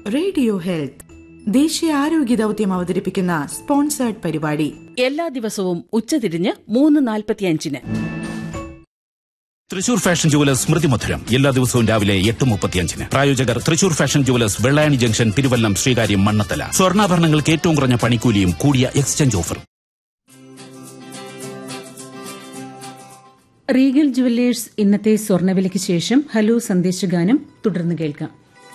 Radio health ദേശീയ ആരോഗ്യ ദൗത്യം അവതരിപ്പിക്കുന്ന സ്പോൺസേർഡ് പരിപാടി എല്ലാ ദിവസവും ഉച്ചതിരിഞ്ഞ് മൂന്ന് നാൽപ്പത്തിയഞ്ചിന് തൃശൂർ ഫാഷൻ ജുവലേഴ്സ് സ്മൃതി മധുരം എല്ലാ ദിവസവും രാവിലെ എട്ട് മുപ്പത്തിയഞ്ചിന് പ്രായോജകർ Thrissur fashion jewellers Vellayani junction Thiruvallam Sreekaryam Mannanthala സ്വർണ്ണാഭരണങ്ങൾക്ക് ഏറ്റവും കുറഞ്ഞ പണിക്കൂലിയും കൂടിയ എക്സ്ചേഞ്ച് ഓഫറും റീഗൽ ജുവല്ലേഴ്സ് ഇന്നത്തെ സ്വർണ്ണവിലയ്ക്ക് ശേഷം ഹലോ സന്ദേശഗാനം തുടർന്ന് കേൾക്കാം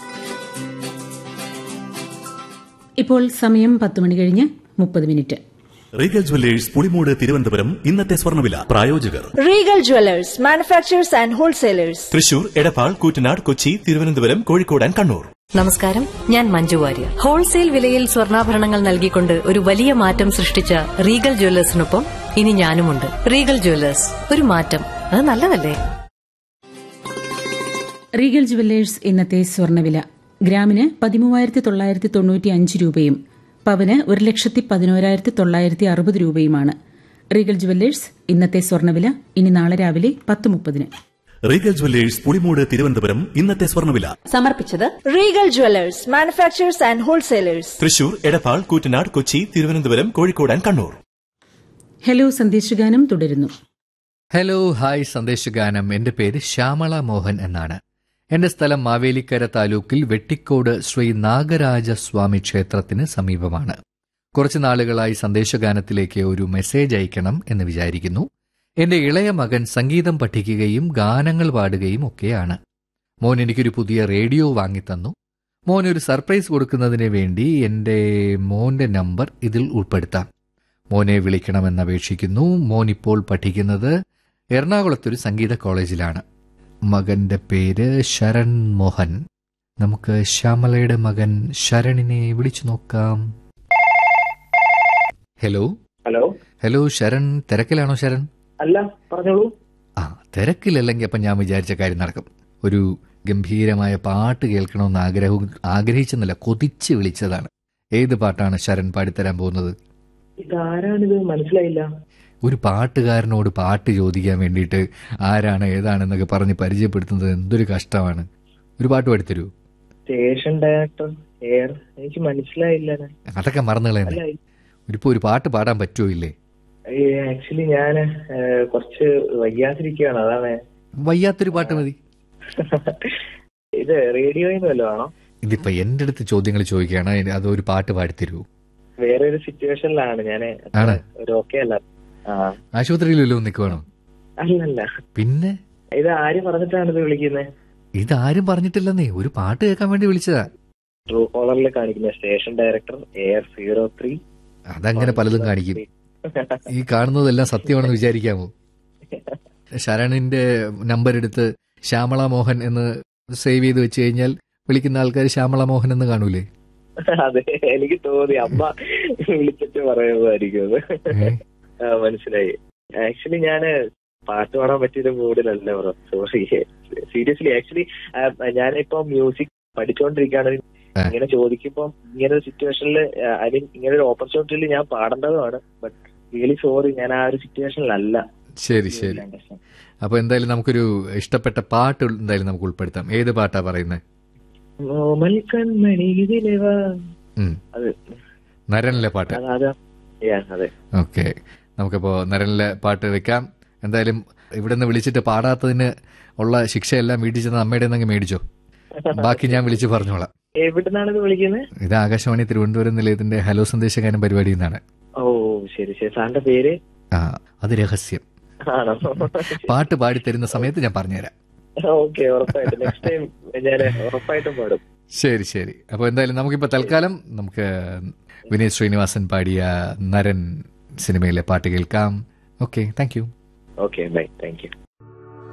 ഇപ്പോൾ സമയം പത്ത് മണി കഴിഞ്ഞ് മുപ്പത് minute regal jewellers Pulimoodu Thiruvananthapuram ഇന്നത്തെ സ്വർണ്ണവില പ്രായോജകർ Regal Jewelers, manufacturers and wholesalers. Thrissur Edappal Koottanad Kochi Thiruvananthapuram Kozhikode and Kannur നമസ്കാരം ഞാൻ മഞ്ജു വാര്യർ ഹോൾസെയിൽ വിലയിൽ സ്വർണ്ണാഭരണങ്ങൾ നൽകിക്കൊണ്ട് ഒരു വലിയ മാറ്റം സൃഷ്ടിച്ച റീഗൽ ജ്വല്ലേഴ്സിനൊപ്പം ഇനി ഞാനുമുണ്ട് റീഗൽ ജ്വല്ലേഴ്സ് ഒരു മാറ്റം അത് നല്ലതല്ലേ റീഗൽ ജുവല്ലേഴ്സ് ഇന്നത്തെ സ്വർണ്ണവില ഗ്രാമിന് പതിമൂവായിരത്തി തൊള്ളായിരത്തി തൊണ്ണൂറ്റി അഞ്ച് രൂപയും പവന് ഒരു ലക്ഷത്തി പതിനോരായിരത്തി തൊള്ളായിരത്തി അറുപത് രൂപയുമാണ് റീഗൽ ജുവല്ലേഴ്സ് ഇന്നത്തെ സ്വർണ്ണവില ഇനി നാളെ രാവിലെ പത്ത് മുപ്പതിന് റീഗൽ ജുവല്ലേഴ്സ് പുളിമൂട് തിരുവനന്തപുരം ഇന്നത്തെ സ്വർണ്ണവില സമർപ്പിച്ചത് Regal Jewelers, manufacturers and wholesalers. Thrissur Edappal Koottanad Kochi Thiruvananthapuram Kozhikode and Kannur hello സന്ദേശഗാനം തുടരുന്നു ഹലോ ഹായ് സന്ദേശഗാനം എൻ്റെ പേര് ശ്യാമള മോഹൻ എന്നാണ് എൻ്റെ സ്ഥലം മാവേലിക്കര താലൂക്കിൽ വെട്ടിക്കോട് ശ്രീ നാഗരാജ സ്വാമി ക്ഷേത്രത്തിന് സമീപമാണ് കുറച്ചു നാളുകളായി സന്ദേശഗാനത്തിലേക്ക് ഒരു മെസ്സേജ് അയക്കണം എന്ന് വിചാരിക്കുന്നു എൻ്റെ ഇളയ മകൻ സംഗീതം പഠിക്കുകയും ഗാനങ്ങൾ പാടുകയും ഒക്കെയാണ് മോൻ എനിക്കൊരു പുതിയ റേഡിയോ വാങ്ങിത്തന്നു മോൻ ഒരു സർപ്രൈസ് കൊടുക്കുന്നതിന് വേണ്ടി എൻ്റെ മോൻ്റെ നമ്പർ ഇതിൽ ഉൾപ്പെടുത്താം മോനെ വിളിക്കണമെന്ന് അപേക്ഷിക്കുന്നു മോൻ ഇപ്പോൾ പഠിക്കുന്നത് എറണാകുളത്തൊരു സംഗീത കോളേജിലാണ് മകന്റെ പേര് ശരൺ മോഹൻ നമുക്ക് ശ്യാമളയുടെ മകൻ ശരണിനെ വിളിച്ചു നോക്കാം ഹലോ ഹലോ ഹലോ ശരൺ തിരക്കിലാണോ ശരൺ അല്ല പറഞ്ഞോളൂ ആ തിരക്കിലല്ലെങ്കിൽ അപ്പം ഞാൻ വിചാരിച്ച കാര്യം നടക്കും ഒരു ഗംഭീരമായ പാട്ട് കേൾക്കണമെന്ന് ആഗ്രഹവും ആഗ്രഹിച്ചെന്നല്ല കൊതിച്ച് വിളിച്ചതാണ് ഏത് പാട്ടാണ് ശരൺ പാടിത്തരാൻ പോകുന്നത് ഇതാരാണിത് മനസ്സിലായില്ല ഒരു പാട്ടുകാരനോട് പാട്ട് ചോദിക്കാൻ വേണ്ടിയിട്ട് ആരാണ് ഏതാണെന്നൊക്കെ പറഞ്ഞ് പരിചയപ്പെടുത്തുന്നത് എന്തൊരു കഷ്ടമാണ് ഒരു പാട്ട് പാടിത്തരൂ സ്റ്റേഷൻ ഡയറക്ടർ എയർ എനിക്ക് മനസ്സിലായില്ല അതൊക്കെ മറന്നു കളയുന്നേ ഇപ്പൊ ഒരു പാട്ട് പാടാൻ പറ്റുമോ ഇല്ലേ ആക്ച്വലി ഞാൻ കുറച്ച് വയ്യാതിരിക്കുകയാണ് അതാണ് വയ്യാത്തൊരു പാട്ട് മതി ഇത് റേഡിയോയിൽ നിന്ന് വല്ലതും ആണോ ഇതിപ്പോ എന്റെ അടുത്ത് ചോദ്യങ്ങൾ ചോദിക്കുകയാണ് അതിന് അതൊരു പാട്ട് പാടിത്തരൂ വേറെ ഒരു സിറ്റുവേഷനിലാണ് ഞാൻ ആണ്? ഒരു ഓക്കെ അല്ല ആ ആശുപത്രിയിൽ വല്ലതും നിൽക്കുവാണോ അല്ലല്ല പിന്നെ ഇത് ആര് പറഞ്ഞിട്ടാണ് ഇത് വിളിക്കുന്നത് ഇതാരും പറഞ്ഞിട്ടില്ലെന്നേ ഒരു പാട്ട് കേൾക്കാൻ വേണ്ടി വിളിച്ചതാ ട്രൂ കോളറിൽ കാണിക്കുന്ന station director air zero three അതങ്ങനെ പലതും കാണിക്കും ഈ കാണുന്നതെല്ലാം സത്യമാണെന്ന് വിചാരിക്കാമോ ശരണിന്റെ നമ്പർ എടുത്ത് ശ്യാമള മോഹൻ എന്ന് സേവ് ചെയ്ത് വെച്ച് കഴിഞ്ഞാൽ വിളിക്കുന്ന ആൾക്കാർ ശ്യാമള മോഹൻ എന്ന് കാണൂലേ അതെ എനിക്ക് തോന്നി അമ്മ വിളിച്ചിട്ട് പറയുന്നതായിരിക്കും അത് ഏ? ആ, മനസ്സിലായി ആക്ച്വലി ഞാന് പാട്ട് പാടാൻ പറ്റിയൊരു മൂഡിലല്ല ബ്രോ സോറി സീരിയസ്ലി ആക്ച്വലി ഞാനിപ്പോ മ്യൂസിക് പഠിച്ചുകൊണ്ടിരിക്കുകയാണ് ആ. ഇങ്ങനെ ചോദിക്കുമ്പോ ഇങ്ങനെ ഒരു സിറ്റുവേഷനിൽ ഐ മീൻ ഇങ്ങനെ ഒരു ഓപ്പർച്യൂണിറ്റിയിൽ ഞാൻ പാടേണ്ടതുമാണ് ബട്ട് റിയലി സോറി ഞാൻ ആ ഒരു സിറ്റുവേഷനിലല്ല ശരി ശരി അപ്പൊ എന്തായാലും നമുക്കൊരു ഇഷ്ടപ്പെട്ട പാട്ട് എന്തായാലും നമുക്ക് ഉൾപ്പെടുത്താം ഏത് പാട്ടാ പറയുന്നത് നോമൽ കൺമണി ഇതിലെ വാ. ഉം. അത് നരനിലെ പാട്ട് അത് അതാ Yeah, അതെ ഓക്കെ നമുക്കപ്പോ നരനിലെ പാട്ട് വെക്കാം എന്തായാലും ഇവിടെ നിന്ന് വിളിച്ചിട്ട് പാടാത്തതിന് ഉള്ള ശിക്ഷയെല്ലാം വീട്ടിൽ ചെന്ന് അമ്മയുടെ നിന്ന് മേടിച്ചോ ബാക്കി ഞാൻ വിളിച്ച് പറഞ്ഞോളാം എവിടുന്നാണ് ഇത് വിളിക്കുന്നത് ഇത് ആകാശവാണി തിരുവനന്തപുരം നിലയത്തിന്റെ ഹലോ സന്ദേശഗാനം പരിപാടിയിൽ നിന്നാണ് ഓ ശരി ശരി സാറിന്റെ പേര് ആ അത് രഹസ്യം ആണോ പാട്ട് പാടി തരുന്ന സമയത്ത് ഞാൻ പറഞ്ഞുതരാം ഓക്കെ ഉറപ്പായിട്ടും നെക്സ്റ്റ് ടൈം ഞാൻ ഉറപ്പായിട്ടും പാടും ശരി ശരി അപ്പോൾ എന്തായാലും നമുക്കിപ്പോൾ തൽക്കാലം നമുക്ക് വിനീത് ശ്രീനിവാസൻ പാടിയ നരൻ സിനിമയിലെ പാട്ട് കേൾക്കാം okay thank you okay bye thank U